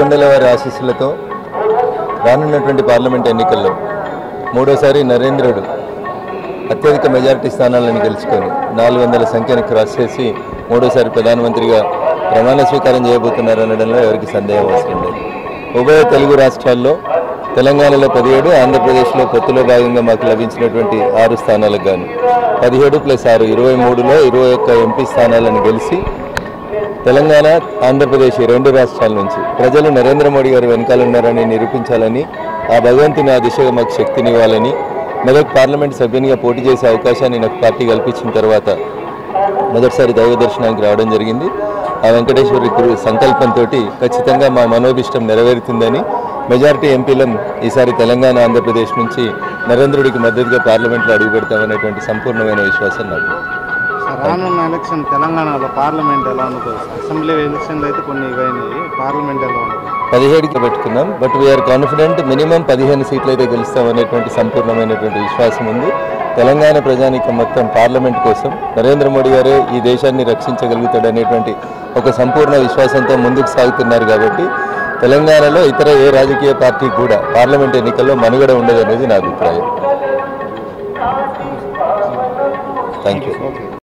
కొండల వారి ఆశీస్సులతో రానున్నటువంటి పార్లమెంట్ ఎన్నికల్లో మూడోసారి నరేంద్రుడు అత్యధిక మెజారిటీ స్థానాలను గెలుచుకొని నాలుగు వందల సంఖ్యను క్రాస్ చేసి మూడోసారి ప్రధానమంత్రిగా ప్రమాణ స్వీకారం చేయబోతున్నారు అనడంలో ఎవరికి సందేహం అవసరం లేదు ఉభయ తెలుగు రాష్ట్రాల్లో తెలంగాణలో పదిహేడు ఆంధ్రప్రదేశ్లో పొత్తులో భాగంగా మాకు లభించినటువంటి ఆరు స్థానాలకు గాను పదిహేడు ప్లస్ ఆరు ఇరవై మూడులో ఇరవై ఒక్క ఎంపీ స్థానాలను గెలిచి తెలంగాణ ఆంధ్రప్రదేశ్ ఈ రెండు రాష్ట్రాల నుంచి ప్రజలు నరేంద్ర మోడీ గారు వెనకాల ఉన్నారని నిరూపించాలని ఆ భగవంతుని ఆ దిశగా మాకు శక్తినివ్వాలని మెదక్ పార్లమెంట్ సభ్యునిగా పోటీ చేసే అవకాశాన్ని నాకు పార్టీ కల్పించిన తర్వాత మొదటిసారి దైవ దర్శనానికి రావడం జరిగింది ఆ వెంకటేశ్వరి గురు సంకల్పంతో ఖచ్చితంగా మా మనోభిష్టం నెరవేరుతుందని మెజారిటీ ఎంపీలను ఈసారి తెలంగాణ ఆంధ్రప్రదేశ్ నుంచి నరేంద్రుడికి మద్దతుగా పార్లమెంట్లో అడుగుపెడతామనేటువంటి సంపూర్ణమైన విశ్వాసం నాకు సార్, రానున్న ఎలక్షన్ తెలంగాణలో పార్లమెంట్ ఎలా ఉంటుంది సార్? అసెంబ్లీ ఎలక్షన్లు అయితే కొన్ని ఇవైనాయి పార్లమెంట్ ఎలా ఉంటుంది పదిహేడుకి పెట్టుకున్నాం బట్ వీఆర్ కాన్ఫిడెంట్ మినిమం పదిహేను సీట్లు అయితే గెలుస్తామనేటువంటి సంపూర్ణమైనటువంటి విశ్వాసం ఉంది తెలంగాణ ప్రజానీకం మొత్తం పార్లమెంట్ కోసం నరేంద్ర మోడీ గారే ఈ దేశాన్ని రక్షించగలుగుతాడనేటువంటి ఒక సంపూర్ణ విశ్వాసంతో ముందుకు సాగుతున్నారు కాబట్టి తెలంగాణలో ఇతర ఏ రాజకీయ పార్టీ కూడా పార్లమెంట్ ఎన్నికల్లో మనుగడ ఉండదనేది నా అభిప్రాయం థ్యాంక్ యూ ఓకే